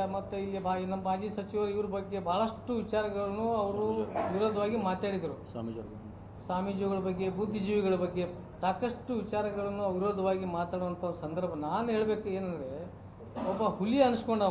ಮತ್ತು ಇಲ್ಲಿ ಬಾ ನಮ್ಮ ಮಾಜಿ ಸಚಿವರು ಇವ್ರ ಬಗ್ಗೆ ಭಾಳಷ್ಟು ವಿಚಾರಗಳನ್ನು ಅವರು ವಿರೋಧವಾಗಿ ಮಾತಾಡಿದರು ಸ್ವಾಮೀಜಿ ಅವ್ರ ಬಗ್ಗೆ. ಸ್ವಾಮೀಜಿಗಳ ಬಗ್ಗೆ ಬುದ್ಧಿಜೀವಿಗಳ ಬಗ್ಗೆ ಸಾಕಷ್ಟು ವಿಚಾರಗಳನ್ನು ವಿರೋಧವಾಗಿ ಮಾತಾಡುವಂಥ ಸಂದರ್ಭ ನಾನು ಹೇಳಬೇಕು ಏನಂದರೆ ಒಬ್ಬ ಹುಲಿ ಅನಿಸ್ಕೊಂಡವ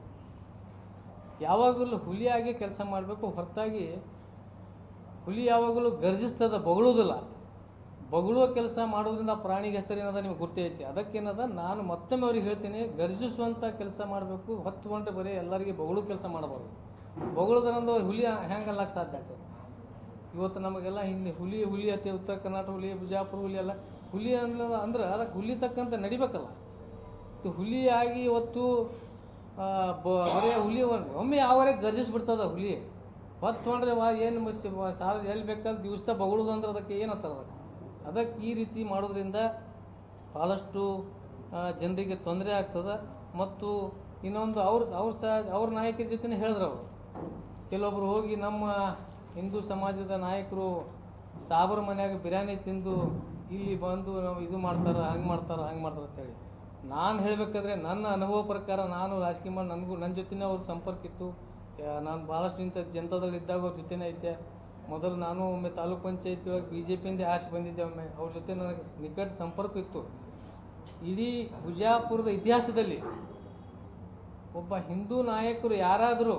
ಯಾವಾಗಲೂ ಹುಲಿಯಾಗಿ ಕೆಲಸ ಮಾಡಬೇಕು ಹೊರತಾಗಿ ಹುಲಿ ಯಾವಾಗಲೂ ಗರ್ಜಿಸ್ತದ ಬೊಗಳುವುದಿಲ್ಲ ಬೊಗಳುವ ಕೆಲಸ ಮಾಡೋದ್ರಿಂದ ಆ ಪ್ರಾಣಿಗೆ ಹೆಸರೇನದ ನಿಮ್ಗೆ ಗುರ್ತೇ ಐತಿ ಅದಕ್ಕೇನದ ನಾನು ಮತ್ತೊಮ್ಮೆ ಅವ್ರಿಗೆ ಹೇಳ್ತೀನಿ ಗರ್ಜಿಸುವಂಥ ಕೆಲಸ ಮಾಡಬೇಕು ಹೊತ್ತುಕೊಂಡ್ರೆ ಬರೀ ಎಲ್ಲರಿಗೆ ಬೊಗಳು ಕೆಲಸ ಮಾಡಬಾರ್ದು ಬೊಗಳುದರಂದು ಹುಲಿ ಹೆಂಗೆ ಅಲ್ಲಕ್ಕೆ ಸಾಧ್ಯ ಆಗ್ತದೆ ಇವತ್ತು ನಮಗೆಲ್ಲ ಹಿಂದೆ ಹುಲಿ ಹುಲಿ ಅತಿ ಉತ್ತರ ಕರ್ನಾಟಕ ಹುಲಿ ಬಿಜಾಪುರ ಹುಲಿ ಎಲ್ಲ ಹುಲಿ ಅನ್ನೋದು ಅಂದ್ರೆ ಅದಕ್ಕೆ ಹುಲಿ ತಕ್ಕಂತೆ ನಡಿಬೇಕಲ್ಲ ಇದು ಹುಲಿಯಾಗಿ ಇವತ್ತು ಆ, ಬ- ಬರೀ ಹುಲಿ ಒಮ್ಮೆ- ಒಮ್ಮೆ ಯಾವರೇ ಗರ್ಜಿಸ್ಬಿಡ್ತದ ಹುಲಿ ಹೊತ್ತು ತೊಗೊಂಡ್ರೆ ವಾ ಏನು ಸಾಲ ಎಲ್ಲಿ ಬೇಕಾದ್ರೆ ದಿವಸ ಬಗಳುದಂದ್ರೆ ಅದಕ್ಕೆ ಏನಂತಾರೆ ಅದಕ್ಕೆ ಅದಕ್ಕೆ ಈ ರೀತಿ ಮಾಡೋದ್ರಿಂದ ಭಾಳಷ್ಟು ಆ, ಜನರಿಗೆ ತೊಂದರೆ ಆಗ್ತದೆ ಮತ್ತು ಇನ್ನೊಂದು ಅವ್ರ ಅವ್ರ ಸಹ ಅವ್ರ ನಾಯಕರ ಜೊತೆನೇ ಹೇಳಿದ್ರು ಅವರು ಕೆಲವೊಬ್ರು ಹೋಗಿ ನಮ್ಮ ಹಿಂದೂ ಸಮಾಜದ ನಾಯಕರು ಸಾಬರ ಮನ್ಯಾಗ ಬಿರಿಯಾನಿ ತಿಂದು ಇಲ್ಲಿ ಬಂದು ನಾವು ಇದು ಮಾಡ್ತಾರೆ ಹಂಗೆ ಮಾಡ್ತಾರೆ ಹಂಗೆ ಮಾಡ್ತಾರೆ ಅಂತೇಳಿ ನಾನು ಹೇಳಬೇಕಾದ್ರೆ ನನ್ನ ಅನುಭವ ಪ್ರಕಾರ ನಾನು ರಾಜಕೀಯ ಮಾಡಿ ನನಗೂ ನನ್ನ ಜೊತೆನೇ ಅವ್ರ ಸಂಪರ್ಕ ಇತ್ತು ಯಾ- ನಾನು ಭಾಳಷ್ಟು ಇಂಥ ಜನತಾದಳಿದ್ದಾಗ ಅವ್ರ ಜೊತೆನೇ ಇದ್ದೆ ಮೊದಲು ನಾನು ಒಮ್ಮೆ ತಾಲೂಕ್ ಪಂಚಾಯತಿ ಒಳಗೆ ಬಿ ಜೆ ಪಿಯಿಂದ ಆಸೆ ಬಂದಿದ್ದೆ ಒಮ್ಮೆ ಅವ್ರ ಜೊತೆ ನನಗೆ ನಿಕಟ ಸಂಪರ್ಕ ಇತ್ತು ಇಡೀ ಬಿಜಾಪುರದ ಇತಿಹಾಸದಲ್ಲಿ ಒಬ್ಬ ಹಿಂದೂ ನಾಯಕರು ಯಾರಾದರೂ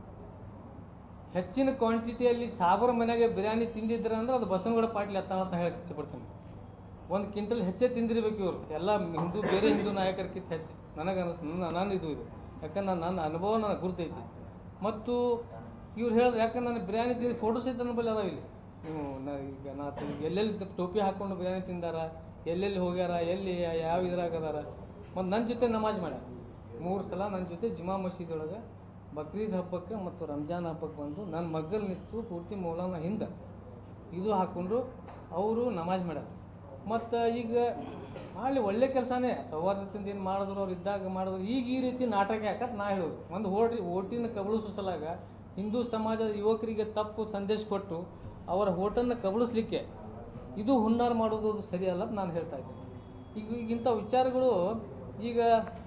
ಹೆಚ್ಚಿನ ಕ್ವಾಂಟಿಟಿಯಲ್ಲಿ ಸಾಬರ ಮನೆಗೆ ಬಿರಿಯಾನಿ ತಿಂದಿದ್ರೆ ಅಂದ್ರೆ ಅದು ಬಸವನಗೌಡ ಪಾಟೀಲ್ ಅತ್ತ ಅಂತ ಹೇಳಕ್ ಇಚ್ಛೆಪಡ್ತೀನಿ ಒಂದು ಕ್ವಿಂಟಲ್ ಹೆಚ್ಚೇ ತಿಂದಿರ್ಬೇಕು ಇವರು ಎಲ್ಲ ಹಿಂದೂ ಬೇರೆ ಹಿಂದೂ ನಾಯಕರಿಗಿಂತ ಹೆಚ್ಚು ನನಗೆ ಅನಿಸ್ ನನ್ನ ನಾನು ಇದು ಇದು ಯಾಕಂದ್ರೆ ನನ್ನ ನನ್ನ ಅನುಭವ ನನಗೆ ಗುರ್ತೈತಿ ಮತ್ತು ಇವ್ರು ಹೇಳಿದ್ರು ಯಾಕಂದ್ರೆ ನಾನು ಬಿರಿಯಾನಿ ತಿಂದು ಫೋಟೋ ಸಹಿತ ನನ್ನ ಬಳಿ ಅದಾವ ಇಲ್ಲಿ ನೀವು ನಾ ಈಗ ನಾ ತಿ- ಎಲ್ಲೆಲ್ಲಿ ಟೋಪಿ ಹಾಕ್ಕೊಂಡು ಬಿರಿಯಾನಿ ತಿಂದಾರ ಎಲ್ಲೆಲ್ಲಿ ಹೋಗ್ಯಾರ ಎಲ್ಲಿ ಯಾವ ಇದ್ರಾಗ ಅದಾರ ಮತ್ತು ನನ್ನ ಜೊತೆ ನಮಾಜ್ ಮಾಡ್ಯಾರ ಮೂರು ಸಲ ನನ್ನ ಜೊತೆ ಜುಮಾ ಮಸೀದಿ ಒಳಗೆ ಬಕ್ರೀದ್ ಹಬ್ಬಕ್ಕೆ ಮತ್ತು ರಂಜಾನ್ ಹಬ್ಬಕ್ಕೆ ಬಂದು ನನ್ನ ಮಗ್ಗಲ್ ನಿಂತು ಪೂರ್ತಿ ಮೌಲಾನ ಹಿಂದೆ ಇದು ಹಾಕ್ಕೊಂಡು ಅವರು ನಮಾಜ್ ಮಾಡ್ಯಾರ ಮತ್ತು ಈಗ ಮಾಡಲಿ ಒಳ್ಳೆ ಕೆಲಸನೇ ಸೌಹಾರ್ದತೆಯಿಂದ ಏನು ಮಾಡಿದ್ರು ಅವ್ರು ಇದ್ದಾಗ ಮಾಡಿದ್ರು ಈಗ ಈ ರೀತಿ ನಾಟಕ ಯಾಕಂತ ನಾ ಹೇಳೋದು ಒಂದು ಓಟಿ ಓಟಿನ ಕಬಳಿಸೋ ಸಲಾಗ ಹಿಂದೂ ಸಮಾಜದ ಯುವಕರಿಗೆ ತಪ್ಪು ಸಂದೇಶ ಕೊಟ್ಟು ಅವರ ಓಟನ್ನು ಕಬಳಿಸ್ಲಿಕ್ಕೆ ಇದು ಹುನ್ನಾರ ಮಾಡೋದು ಅದು ಸರಿಯಲ್ಲ ಅಂತ ನಾನು ಹೇಳ್ತಾ ಇದ್ದೀನಿ ಈಗ ಈಗಿಂಥ ವಿಚಾರಗಳು ಈಗ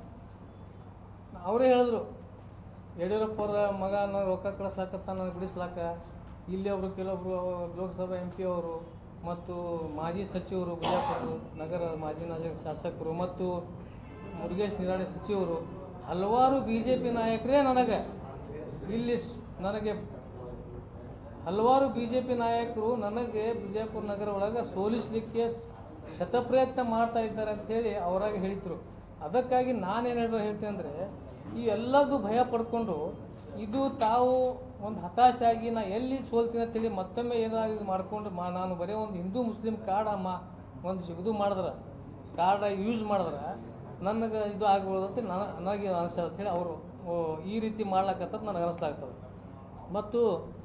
ಅವರೇ ಹೇಳಿದ್ರು ಯಡಿಯೂರಪ್ಪ ಅವರ ಮಗ ನಾನು ರೊಕ್ಕ ಕಳಿಸ್ಲಾಕತ್ತ ನನಗೆ ಬಿಡಿಸ್ಲಾಕ ಇಲ್ಲಿ ಅವರು ಕೆಲವೊಬ್ಬರು ಲೋಕಸಭಾ ಎಂ ಪಿ ಅವರು ಮತ್ತು ಮಾಜಿ ಸಚಿವರು ಬಿಜಾಪುರ ನಗರ ಮಾಜಿ ನಗರ ಶಾಸಕರು ಮತ್ತು ಮುರುಗೇಶ್ ನಿರಾಣಿ ಸಚಿವರು ಹಲವಾರು ಬಿ ಜೆ ಪಿ ನಾಯಕರೇ ನನಗೆ ಇಲ್ಲಿ ಸ್- ನನಗೆ ಹಲವಾರು ಬಿ ಜೆ ಪಿ ನಾಯಕರು ನನಗೆ ಬಿಜಾಪುರ ನಗರ ಒಳಗೆ ಸೋಲಿಸಲಿಕ್ಕೆ ಶತಪ್ರಯತ್ನ ಮಾಡ್ತಾ ಇದ್ದಾರೆ ಅಂತ ಹೇಳಿ ಅವರಾಗ ಹೇಳಿದ್ರು ಅದಕ್ಕಾಗಿ ನಾನೇನು ಹೇಳ್ಬೇಕು ಹೇಳ್ತೀನಿ ಅಂದರೆ ಈ ಎಲ್ಲದೂ ಭಯ ಪಡ್ಕೊಂಡು ಇದು ತಾವು ಒಂದು ಹತಾಶೆ ಆಗಿ ನಾ ಎಲ್ಲಿ ಸೋಲ್ತೀನಿ ಅಂತೇಳಿ ಮತ್ತೊಮ್ಮೆ ಏನಾದ್ರು ಇದು ಮಾಡ್ಕೊಂಡು ಮಾ ನಾನು ಬರೀ ಒಂದು ಹಿಂದೂ ಮುಸ್ಲಿಂ ಕಾರ್ಡ್ ಅಮ್ಮ ಒಂದು ಇದು ಮಾಡಿದ್ರೆ ಕಾರ್ಡ್ ಯೂಸ್ ಮಾಡಿದ್ರೆ ನನಗೆ ಇದು ಆಗ್ಬೋದು ಅಂತ ನನ್ನ ನನಗೆ ಅನಿಸ್ತದೆ ಅಂತ ಹೇಳಿ ಅವರು ಈ ರೀತಿ ಮಾಡ್ಲಕ್ಕಂಥದ್ದು ನನಗೆ ಅನಿಸ್ಲಾಗ್ತದೆ ಮತ್ತು